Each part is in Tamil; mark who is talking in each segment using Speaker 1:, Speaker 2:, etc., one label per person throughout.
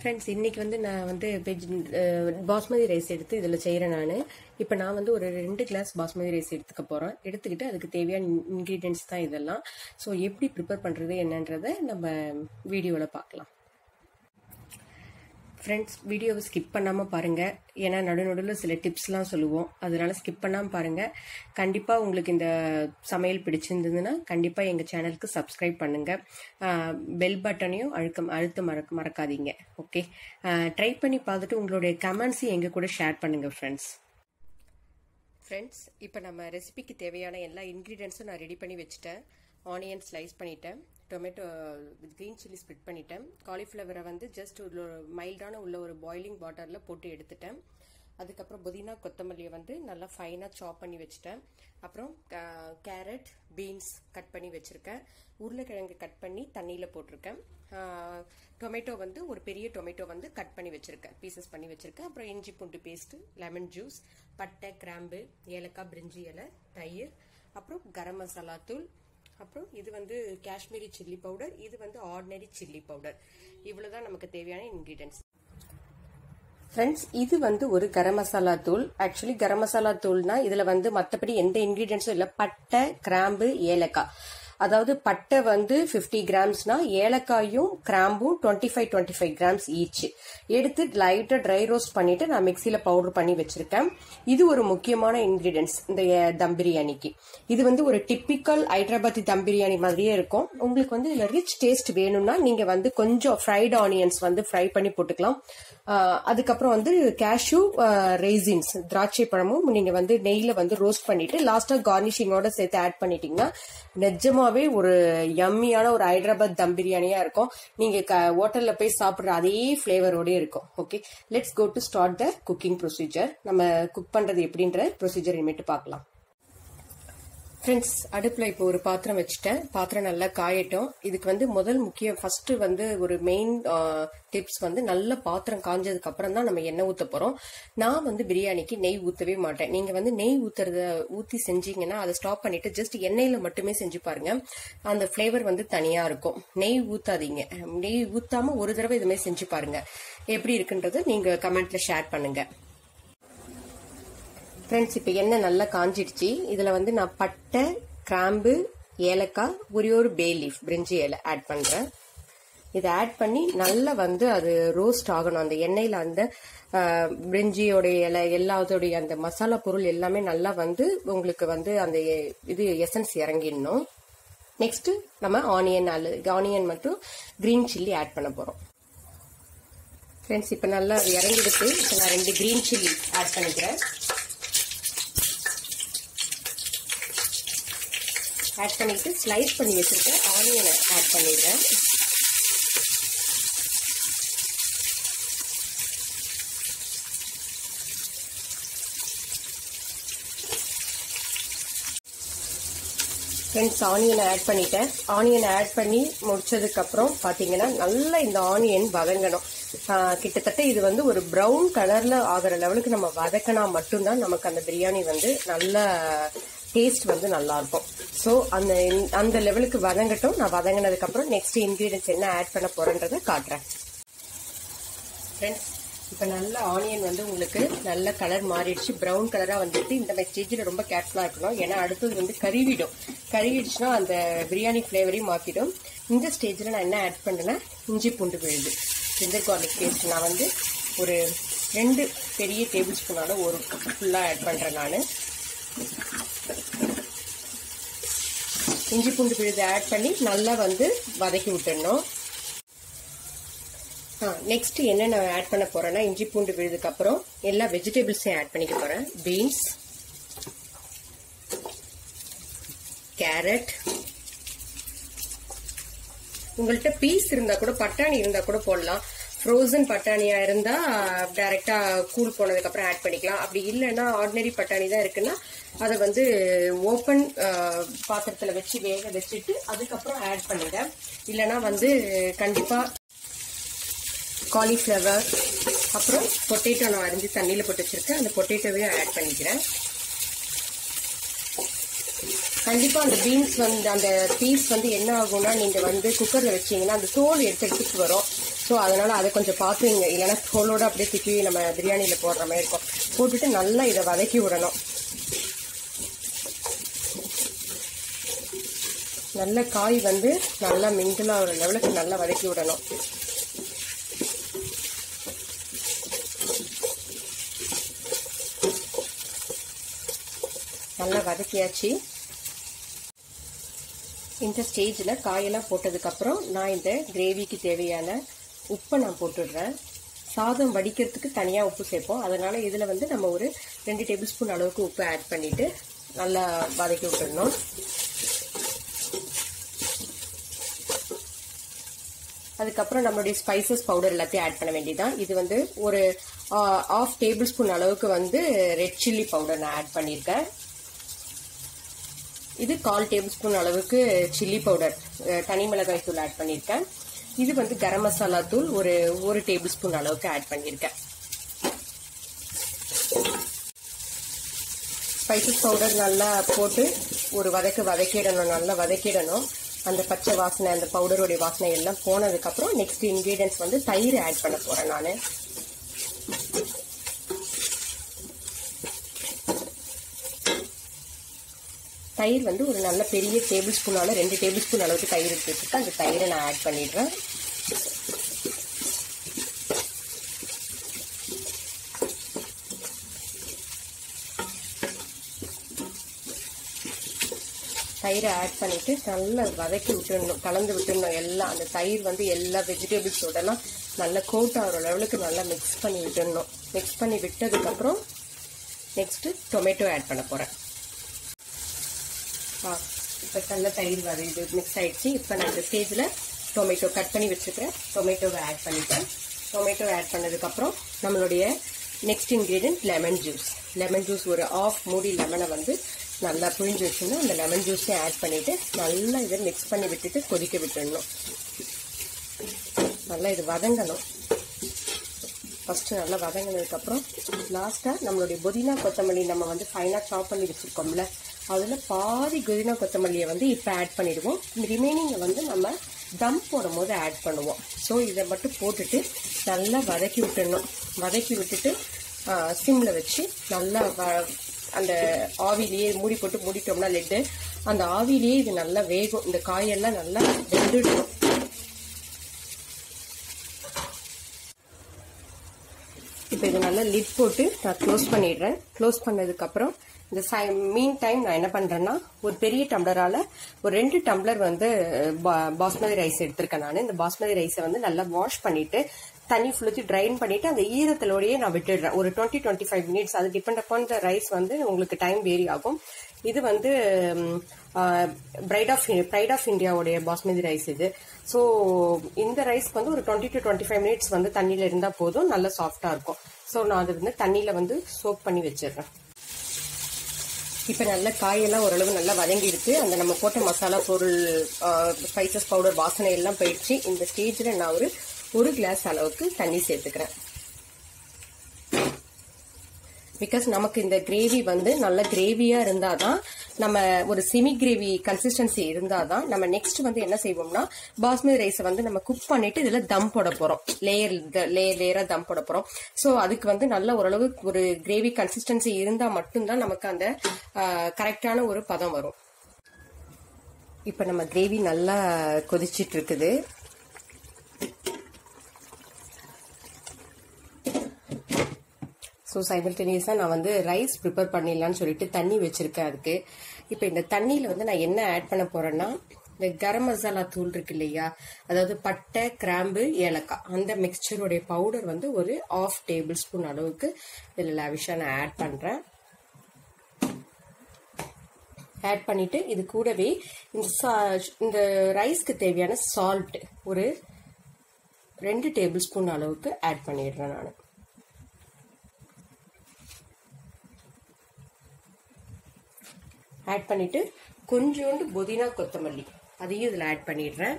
Speaker 1: ஃப்ரெண்ட்ஸ் இன்னைக்கு வந்து நான் வந்து வெஜ் பாஸ்மதி ரைஸ் எடுத்து இதில் செய்கிறேன் நான் இப்போ நான் வந்து ஒரு ரெண்டு கிளாஸ் பாஸ்மதி ரைஸ் எடுத்துக்க போகிறேன் எடுத்துக்கிட்டு அதுக்கு தேவையான இன்க்ரீடியன்ஸ் தான் இதெல்லாம் ஸோ எப்படி ப்ரிப்பேர் பண்ணுறது என்னன்றதை நம்ம வீடியோவில் பார்க்கலாம் ஃப்ரெண்ட்ஸ் வீடியோவை ஸ்கிப் பண்ணாமல் பாருங்கள் ஏன்னா நடு நடுவில் சில டிப்ஸ்லாம் சொல்லுவோம் அதனால ஸ்கிப் பண்ணாமல் பாருங்கள் கண்டிப்பாக உங்களுக்கு இந்த சமையல் பிடிச்சிருந்ததுன்னா கண்டிப்பாக எங்கள் சேனலுக்கு சப்ஸ்கிரைப் பண்ணுங்கள் பெல் பட்டனையும் அழுக்க அழுத்த மறக்க மறக்காதீங்க ஓகே ட்ரை பண்ணி பார்த்துட்டு உங்களுடைய கமெண்ட்ஸையும் எங்கள் கூட ஷேர் பண்ணுங்கள் ஃப்ரெண்ட்ஸ் ஃப்ரெண்ட்ஸ் இப்போ நம்ம ரெசிபிக்கு தேவையான எல்லா இன்க்ரீடியன்ஸும் நான் ரெடி பண்ணி வச்சுட்டேன் ஆனியன் ஸ்லைஸ் பண்ணிட்டேன் டொமேட்டோ க்ரீன் சில்லி ஸ்ப்ரிட் பண்ணிட்டேன் காலிஃப்ளவரை வந்து ஜஸ்ட் ஒரு மைல்டான உள்ள ஒரு பாயிலிங் வாட்டரில் போட்டு எடுத்துட்டேன் அதுக்கப்புறம் புதினா கொத்தமல்லியை வந்து நல்லா ஃபைனாக சாப் பண்ணி வச்சுட்டேன் அப்புறம் கேரட் பீன்ஸ் கட் பண்ணி வச்சுருக்கேன் உருளைக்கிழங்கு கட் பண்ணி தண்ணியில் போட்டிருக்கேன் டொமேட்டோ வந்து ஒரு பெரிய டொமேட்டோ வந்து கட் பண்ணி வச்சுருக்கேன் பீசஸ் பண்ணி வச்சுருக்கேன் அப்புறம் இஞ்சி பூண்டு பேஸ்ட்டு லெமன் ஜூஸ் பட்டை கிராம்பு ஏலக்காய் பிரிஞ்சி இலை தயிர் அப்புறம் கரம் மசாலா தூள் அப்புறம் இது வந்து காஷ்மீரி சில்லி பவுடர் இது வந்து ஆர்டினரி சில்லி பவுடர் இவ்வளவுதான் நமக்கு தேவையான இன்கிரீடியன்ஸ் ஃப்ரெண்ட்ஸ் இது வந்து ஒரு கரம் மசாலா தூள் ஆக்சுவலி கரம் மசாலா தூள்னா இதுல வந்து மற்றபடி எந்த இன்கிரீடியன்ஸும் இல்லை பட்டை கிராம்பு ஏலக்காய் அதாவது பட்டை வந்து ஃபிஃப்டி கிராம்ஸ்னா ஏலக்காயும் கிராம்பும் twenty five twenty five grams each எடுத்து லைட்டாக ட்ரை ரோஸ்ட் பண்ணிட்டு நான் மிக்சியில் பவுடர் பண்ணி வச்சிருக்கேன் இது ஒரு முக்கியமான இன்கிரீடியன்ஸ் இந்த தம் பிரியாணிக்கு இது வந்து ஒரு டிப்பிக்கல் ஹைதராபாத்தி தம் பிரியாணி மாதிரியே இருக்கும் உங்களுக்கு வந்து இதில் ரிச் டேஸ்ட் வேணும்னா நீங்கள் வந்து கொஞ்சம் ஃப்ரைட் ஆனியன்ஸ் வந்து ஃப்ரை பண்ணி போட்டுக்கலாம் அதுக்கப்புறம் வந்து கேஷ்யூ ரெய்சின்ஸ் திராட்சை பழமும் நீங்கள் வந்து நெய்யில் வந்து ரோஸ்ட் பண்ணிட்டு லாஸ்ட்டாக கார்னிஷிங்கோட சேர்த்து ஆட் பண்ணிட்டீங்கன்னா நிஜமாவே ஒரு யம்மியான ஒரு ஹைதராபாத் தம் பிரியாணியா இருக்கும் நீங்க ஹோட்டல்ல போய் சாப்பிடுற அதே ஃபிளேவரோட இருக்கும் okay let's go to start the cooking procedure நம்ம குக் பண்றது எப்படின்ற ப்ரொசீஜர் இனிமேட்டு பார்க்கலாம் ஃப்ரெண்ட்ஸ் அடுப்பில் இப்போ ஒரு பாத்திரம் வச்சுட்டேன் பாத்திரம் நல்லா காயட்டும் இதுக்கு வந்து முதல் முக்கியம் ஃபர்ஸ்ட் வந்து ஒரு மெயின் டிப்ஸ் வந்து நல்ல பாத்திரம் காஞ்சதுக்கு அப்புறம் தான் நம்ம எண்ணெய் ஊற்ற போகிறோம் நான் வந்து பிரியாணிக்கு நெய் ஊற்றவே மாட்டேன் நீங்கள் வந்து நெய் ஊற்றுறத ஊற்றி செஞ்சீங்கன்னா அதை ஸ்டாப் பண்ணிட்டு ஜஸ்ட் எண்ணெயில் மட்டுமே செஞ்சு பாருங்க அந்த ஃப்ளேவர் வந்து தனியாக இருக்கும் நெய் ஊற்றாதீங்க நெய் ஊற்றாம ஒரு தடவை இதுமாதிரி செஞ்சு பாருங்க எப்படி இருக்குன்றது நீங்கள் கமெண்ட்ல ஷேர் பண்ணுங்க ஃப்ரெண்ட்ஸ் இப்போ எண்ணெய் நல்லா காஞ்சிடுச்சு இதில் வந்து நான் பட்டை கிராம்பு ஏலக்காய் ஒரே ஒரு பே லீஃப் பிரிஞ்சி இலை ஆட் பண்ணுறேன் இதை ஆட் பண்ணி நல்லா வந்து அது ரோஸ்ட் ஆகணும் அந்த எண்ணெயில் அந்த பிரிஞ்சியோடைய இலை எல்லாத்தோடைய அந்த மசாலா பொருள் எல்லாமே நல்லா வந்து உங்களுக்கு வந்து அந்த இது எசன்ஸ் இறங்கிடணும் நெக்ஸ்ட் நம்ம ஆனியன் அல்ல ஆனியன் மட்டும் கிரீன் சில்லி ஆட் பண்ண போகிறோம் ஃப்ரெண்ட்ஸ் இப்போ நல்லா இறங்கிடுச்சு இப்போ நான் ரெண்டு கிரீன் சில்லி ஆட் பண்ணிக்கிறேன் ஆட் பண்ணிட்டு ஸ்லைஸ் பண்ணி வச்சிருக்கேன் ஆனியனை ஆட் பண்ணிடுறேன் ஃப்ரெண்ட்ஸ் ஆனியனை ஆட் பண்ணிட்டேன் ஆனியனை ஆட் பண்ணி முடிச்சதுக்கு அப்புறம் பாத்தீங்கன்னா நல்லா இந்த ஆனியன் வதங்கணும் கிட்டத்தட்ட இது வந்து ஒரு ப்ரௌன் கலர்ல ஆகிற லெவலுக்கு நம்ம வதக்கினா மட்டும்தான் நமக்கு அந்த பிரியாணி வந்து நல்ல டேஸ்ட் வந்து நல்லா இருக்கும் ஸோ அந்த அந்த லெவலுக்கு வதங்கட்டும் நான் வதங்கினதுக்கு அப்புறம் நெக்ஸ்ட் இன்கிரீடியன்ஸ் என்ன ஆட் பண்ண போறேன்றதை காட்டுறேன் ஃப்ரெண்ட்ஸ் இப்போ நல்ல ஆனியன் வந்து உங்களுக்கு நல்ல கலர் மாறிடுச்சு ப்ரௌன் கலராக வந்துட்டு இந்த மாதிரி ஸ்டேஜில் ரொம்ப கேர்ஃபுல்லாக இருக்கணும் ஏன்னா அடுத்தது வந்து கருவிடும் கருவிடுச்சுன்னா அந்த பிரியாணி ஃப்ளேவரையும் மாற்றிடும் இந்த ஸ்டேஜில் நான் என்ன ஆட் பண்ணேன்னா இஞ்சி பூண்டு விழுது ஜிஞ்சர் கார்லிக் பேஸ்ட் நான் வந்து ஒரு ரெண்டு பெரிய டேபிள் ஸ்பூனால ஒரு ஃபுல்லாக ஆட் பண்ணுறேன் நான் இஞ்சி பூண்டு விழுது ஆட் பண்ணி நல்லா வந்து வதக்கி விட்டுடணும் நெக்ஸ்ட் என்ன நான் ஆட் பண்ண போறேன்னா இஞ்சி பூண்டு விழுதுக்கு அப்புறம் எல்லா வெஜிடபிள்ஸையும் ஆட் பண்ணிக்க போறேன் பீன்ஸ் கேரட் உங்கள்கிட்ட பீஸ் இருந்தா கூட பட்டாணி இருந்தா கூட போடலாம் ஃப்ரோசன் பட்டாணியா இருந்தா டைரக்டா கூல் போனதுக்கு அப்புறம் ஆட் பண்ணிக்கலாம் அப்படி இல்லைன்னா ஆர்டினரி பட்டாணி தான் இருக்குன்னா அதை வந்து ஓப்பன் பாத்திரத்துல வச்சு வேக வச்சுட்டு அதுக்கப்புறம் ஆட் பண்ணுங்க இல்லைன்னா வந்து கண்டிப்பா காலிஃப்ளவர் அப்புறம் பொட்டேட்டோ நான் அரிஞ்சு தண்ணியில் போட்டு வச்சிருக்கேன் அந்த பொட்டேட்டோவையும் ஆட் பண்ணிக்கிறேன் கண்டிப்பா அந்த பீன்ஸ் வந்து அந்த பீஸ் வந்து என்ன ஆகும்னா நீங்க வந்து குக்கர்ல வச்சீங்கன்னா அந்த தோல் எடுத்து எடுத்துட்டு வரும் ஸோ அதனால அதை கொஞ்சம் பார்த்துங்க இல்லைன்னா தோலோட அப்படியே தூக்கி நம்ம பிரியாணியில் போடுற மாதிரி இருக்கும் போட்டுட்டு நல்லா இதை வதக்கி விடணும் நல்ல காய் வந்து நல்லா மிங்கிள் ஆகிற லெவலுக்கு நல்லா வதக்கி விடணும் நல்லா வதக்கியாச்சு இந்த ஸ்டேஜில் காயெல்லாம் போட்டதுக்கப்புறம் நான் இந்த கிரேவிக்கு தேவையான உப்பை நான் போட்டுடுறேன் சாதம் வடிக்கிறதுக்கு தனியாக உப்பு சேர்ப்போம் அதனால இதில் வந்து நம்ம ஒரு ரெண்டு டேபிள் ஸ்பூன் அளவுக்கு உப்பு ஆட் பண்ணிட்டு நல்லா வதக்கி விட்டுடணும் அதுக்கப்புறம் நம்மளுடைய ஸ்பைசஸ் பவுடர் எல்லாத்தையும் ஆட் பண்ண வேண்டியதான் இது வந்து ஒரு ஆஃப் டேபிள் ஸ்பூன் அளவுக்கு வந்து ரெட் சில்லி பவுடர் நான் ஆட் பண்ணியிருக்கேன் இது கால் டேபிள் ஸ்பூன் அளவுக்கு சில்லி பவுடர் தனி மிளகாய் தூள் ஆட் பண்ணியிருக்கேன் இது வந்து கரம் மசாலா தூள் ஒரு ஒரு டேபிள் ஸ்பூன் அளவுக்கு ஆட் பண்ணியிருக்கேன் ஸ்பைசஸ் பவுடர் நல்லா போட்டு ஒரு வதக்கு வதக்கிடணும் நல்லா வதக்கிடணும் அந்த பச்சை வாசனை அந்த பவுடருடைய வாசனை எல்லாம் போனதுக்கப்புறம் நெக்ஸ்ட் இன்க்ரீடியன்ஸ் வந்து தயிர் ஆட் பண்ண போகிறேன் நான் தயிர் வந்து ஒரு நல்ல பெரிய டேபிள் ஸ்பூனால ரெண்டு டேபிள் ஸ்பூன் அளவுக்கு தயிர் எடுத்துட்டு அந்த தயிரை நான் ஆட் பண்ணிடுறேன் தயிரை ஆட் பண்ணிட்டு நல்லா வதக்கி விட்டுடணும் கலந்து விட்டுடணும் எல்லாம் அந்த தயிர் வந்து எல்லா வெஜிடபிள்ஸோடலாம் நல்லா கோட் ஆகிற லெவலுக்கு நல்லா மிக்ஸ் பண்ணி விட்டுடணும் மிக்ஸ் பண்ணி விட்டதுக்கப்புறம் நெக்ஸ்ட்டு டொமேட்டோ ஆட் பண்ண போகிறேன் ஆ இப்போ நல்ல தயிர் வர இது மிக்ஸ் ஆயிடுச்சு இப்போ நான் இந்த ஸ்டேஜில் டொமேட்டோ கட் பண்ணி வச்சுக்கிறேன் டொமேட்டோவை ஆட் பண்ணிட்டேன் டொமேட்டோ ஆட் பண்ணதுக்கப்புறம் நம்மளுடைய next ingredient lemon juice lemon juice ஒரு ஆஃப் மூடி லெமனை வந்து நல்லா புழிஞ்சு வச்சுருந்தோம் அந்த லெமன் ஜூஸையும் ஆட் பண்ணிவிட்டு நல்லா இதை மிக்ஸ் பண்ணி விட்டுட்டு கொதிக்க விட்டுடணும் நல்லா இது வதங்கணும் ஃபஸ்ட்டு நல்லா வதங்கினதுக்கப்புறம் லாஸ்ட்டாக நம்மளுடைய புதினா கொத்தமல்லி நம்ம வந்து ஃபைனாக சாப் பண்ணி வச்சுருக்கோம்ல அதில் பாதி புதினா கொத்தமல்லியை வந்து இப்போ ஆட் பண்ணிடுவோம் ரிமைனிங்கை வந்து நம்ம தம் போடும் போது ஆட் பண்ணுவோம் ஸோ இதை மட்டும் போட்டுட்டு நல்லா வதக்கி விட்டுடணும் வதக்கி விட்டுட்டு சிம்மில் வச்சு நல்லா வ அந்த ஆவிலேயே மூடி போட்டு மூடிட்டோம்னா லெட்டு அந்த ஆவிலேயே இது நல்லா வேகும் இந்த காயெல்லாம் நல்லா வெந்துடணும் இப்போ இது நல்லா லிட் போட்டு நான் க்ளோஸ் பண்ணிடுறேன் க்ளோஸ் பண்ணதுக்கப்புறம் இந்த சை மீன் டைம் நான் என்ன பண்ணுறேன்னா ஒரு பெரிய டம்ளரால் ஒரு ரெண்டு டம்ளர் வந்து பாஸ்மதி ரைஸ் எடுத்திருக்கேன் நான் இந்த பாஸ்மதி ரைஸை வந்து நல்லா வாஷ் பண்ணிட்டு தண்ணி ஃபுல்லத்தி ட்ரைன் பண்ணிட்டு அந்த ஈரத்திலோடயே நான் விட்டுடுறேன் ஒரு டுவெண்ட்டி டுவெண்ட்டி ஃபைவ் மினிட்ஸ் அது டிபெண்ட் அப்பான் த ரைஸ் வந்து உங்களுக்கு டைம் வேரி ஆகும் இது வந்து பிரைட் ஆஃப் ப்ரைட் ஆஃப் இந்தியாவுடைய பாஸ்மதி ரைஸ் இது ஸோ இந்த ரைஸ்க்கு வந்து ஒரு twenty to twenty five minutes வந்து தண்ணியில் இருந்தால் போதும் நல்லா சாஃப்டாக இருக்கும் ஸோ நான் அது வந்து தண்ணியில் வந்து சோப் பண்ணி வச்சிடுறேன் இப்போ நல்ல காயெல்லாம் ஓரளவு நல்லா வதங்கிடுச்சு அந்த நம்ம போட்ட மசாலா பொருள் ஸ்பைசஸ் பவுடர் வாசனை எல்லாம் போயிடுச்சு இந்த ஸ்டேஜில் நான் ஒரு ஒரு கிளாஸ் அளவுக்கு தண்ணி சேர்த்துக்கிறேன் பிகாஸ் நமக்கு இந்த கிரேவி வந்து நல்ல கிரேவியா இருந்தாதான் நம்ம ஒரு செமி கிரேவி கன்சிஸ்டன்சி இருந்தாதான் நம்ம நெக்ஸ்ட் வந்து என்ன செய்வோம்னா பாஸ்மதி ரைஸை வந்து நம்ம குக் பண்ணிட்டு இதுல தம் போட போறோம் லேயர் லேயர் லேயரா தம் போட போறோம் ஸோ அதுக்கு வந்து நல்ல ஓரளவு ஒரு கிரேவி கன்சிஸ்டன்சி இருந்தா மட்டும்தான் நமக்கு அந்த கரெக்டான ஒரு பதம் வரும் இப்ப நம்ம கிரேவி நல்லா கொதிச்சிட்டு இருக்குது ஸோ சைமல்டேனியஸாக நான் வந்து ரைஸ் ப்ரிப்பேர் பண்ணிடலான்னு சொல்லிட்டு தண்ணி வச்சுருக்கேன் அதுக்கு இப்போ இந்த தண்ணியில் வந்து நான் என்ன ஆட் பண்ண போகிறேன்னா இந்த கரம் மசாலா தூள் இருக்கு இல்லையா அதாவது பட்டை கிராம்பு ஏலக்காய் அந்த மிக்சருடைய பவுடர் வந்து ஒரு ஆஃப் டேபிள் ஸ்பூன் அளவுக்கு இதில் லாவிஷாக நான் ஆட் பண்ணுறேன் ஆட் பண்ணிட்டு இது கூடவே இந்த இந்த ரைஸ்க்கு தேவையான சால்ட் ஒரு ரெண்டு டேபிள் ஸ்பூன் அளவுக்கு ஆட் பண்ணிடுறேன் நான் ஆட் பண்ணிட்டு கொஞ்சோண்டு புதினா கொத்தமல்லி அதையும் இதில் ஆட் பண்ணிடுறேன்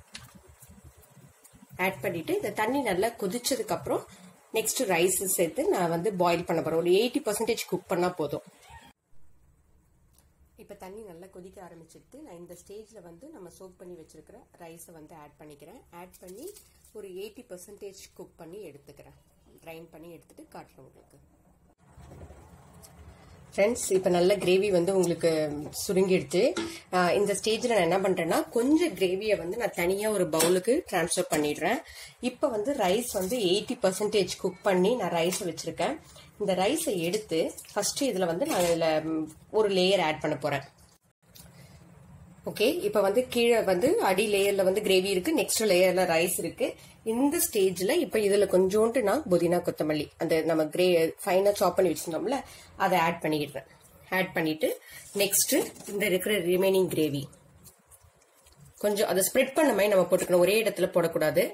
Speaker 1: ஆட் பண்ணிட்டு இந்த தண்ணி நல்லா கொதிச்சதுக்கு அப்புறம் நெக்ஸ்ட் ரைஸ் சேர்த்து நான் வந்து பாயில் பண்ண போறேன் ஒரு எயிட்டி பர்சன்டேஜ் குக் பண்ணா போதும் இப்போ தண்ணி நல்லா கொதிக்க ஆரம்பிச்சிட்டு நான் இந்த ஸ்டேஜில் வந்து நம்ம சோக் பண்ணி வச்சிருக்கிற ரைஸை வந்து ஆட் பண்ணிக்கிறேன் ஆட் பண்ணி ஒரு எயிட்டி பர்சன்டேஜ் குக் பண்ணி எடுத்துக்கிறேன் ட்ரைன் பண்ணி எடுத்துட்டு காட்டுறேன் உங்களுக்கு ஃப்ரெண்ட்ஸ் இப்போ நல்ல கிரேவி வந்து உங்களுக்கு சுருங்கிடுச்சு ஆஹ் இந்த ஸ்டேஜில் நான் என்ன பண்ணுறேன்னா கொஞ்சம் கிரேவியை வந்து நான் தனியாக ஒரு பவுலுக்கு ட்ரான்ஸ்ஃபர் பண்ணிடுறேன் இப்போ வந்து ரைஸ் வந்து எயிட்டி பர்சன்டேஜ் குக் பண்ணி நான் ரைஸை வச்சுருக்கேன் இந்த ரைஸை எடுத்து ஃபஸ்ட்டு இதில் வந்து நான் இதில் ஒரு லேயர் ஆட் பண்ண போகிறேன் ஓகே இப்போ வந்து கீழே வந்து அடி லேயர்ல வந்து கிரேவி இருக்கு நெக்ஸ்ட் லேயர்ல ரைஸ் இருக்கு இந்த ஸ்டேஜ்ல இப்போ இதுல கொஞ்சோண்டு நான் புதினா கொத்தமல்லி அந்த நம்ம கிரே ஃபைனா சாப் பண்ணி வச்சிருந்தோம்ல அதை ஆட் பண்ணிடுறேன் ஆட் பண்ணிட்டு நெக்ஸ்ட் இந்த இருக்கிற ரிமைனிங் கிரேவி கொஞ்சம் அதை ஸ்ப்ரெட் பண்ண மாதிரி நம்ம போட்டுக்கணும் ஒரே இடத்துல போடக்கூடாது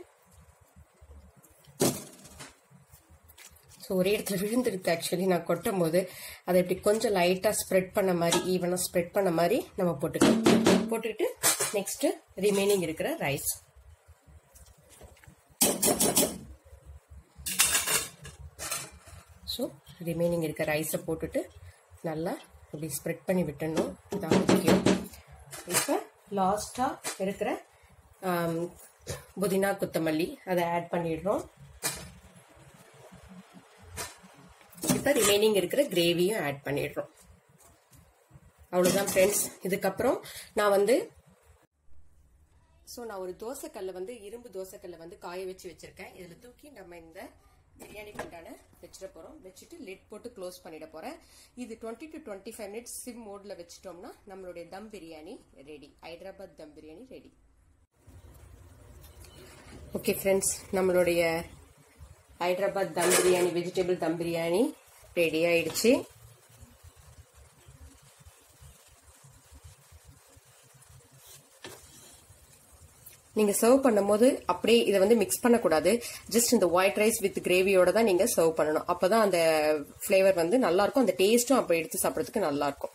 Speaker 1: ஸோ ஒரே இடத்துல விழுந்துருக்கு ஆக்சுவலி நான் கொட்டும் போது அதை இப்படி கொஞ்சம் லைட்டாக ஸ்ப்ரெட் பண்ண மாதிரி ஈவனாக ஸ்ப்ரெட் பண்ண மாதிரி நம்ம போட்டுக்கலாம் போட்டுக்கிட்டு நெக்ஸ்ட் ரிமைனிங் இருக்கிற ரைஸ் ஸோ ரிமைனிங் இருக்க ரைஸை போட்டுட்டு நல்லா இப்படி ஸ்ப்ரெட் பண்ணி விட்டுடணும் இதான் முக்கியம் இப்போ லாஸ்ட்டாக இருக்கிற ஆம், புதினா கொத்தமல்லி அதை ஆட் பண்ணிடுறோம் இப்போ ரிமைனிங் இருக்கிற கிரேவியும் ஆட் பண்ணிடுறோம் அவ்வளோதான் ஃப்ரெண்ட்ஸ் இதுக்கப்புறம் நான் வந்து ஸோ நான் ஒரு தோசைக்கல்லை வந்து இரும்பு தோசைக்கல்லை வந்து காய வச்சு வச்சிருக்கேன் இதில் தூக்கி நம்ம இந்த பிரியாணி குண்டான வச்சிட போகிறோம் வச்சுட்டு லிட் போட்டு க்ளோஸ் பண்ணிட போகிறேன் இது twenty to twenty five minutes sim மோடில் வச்சிட்டோம்னா நம்மளுடைய dum biryani ready Hyderabad dum biryani ready okay friends நம்மளுடைய ஹைதராபாத் தம் பிரியாணி வெஜிடபிள் தம் பிரியாணி ரெடி ஆயிடுச்சு நீங்க சர்வ் பண்ணும்போது அப்படியே இதை வந்து மிக்ஸ் பண்ணக்கூடாது ஜஸ்ட் இந்த ஒயிட் ரைஸ் வித் கிரேவியோட தான் நீங்க சர்வ் பண்ணணும் அப்பதான் அந்த ஃபிளேவர் வந்து நல்லா இருக்கும் அந்த டேஸ்ட்டும் அப்போ எடுத்து சாப்பிட்றதுக்கு நல்லா இருக்கும்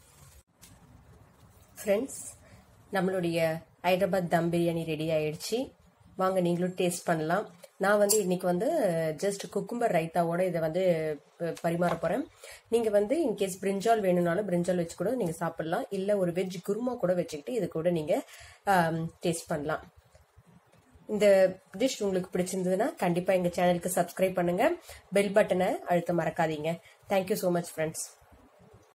Speaker 1: ஃப்ரெண்ட்ஸ் நம்மளுடைய ஹைதராபாத் தம் பிரியாணி ரெடி ஆயிடுச்சு வாங்க நீங்களும் டேஸ்ட் பண்ணலாம் நான் வந்து இன்னைக்கு வந்து ஜஸ்ட் குக்கும்பர் ரைத்தாவோட இதை வந்து ப- பரிமாற போறேன் நீங்க வந்து இன்கேஸ் பிரிஞ்சால் வேணும்னாலும் பிரிஞ்சால் வச்சு கூட நீங்க சாப்பிடலாம் இல்ல ஒரு வெஜ் குருமா கூட வச்சுக்கிட்டு இது கூட நீங்க டேஸ்ட் பண்ணலாம் இந்த டிஷ் உங்களுக்கு பிடிச்சிருந்ததுன்னா கண்டிப்பா எங்க சேனலுக்கு சப்ஸ்கிரைப் பண்ணுங்க பெல் பட்டனை அழுத்த மறக்காதீங்க தேங்க்யூ ஸோ மச் ஃப்ரெண்ட்ஸ்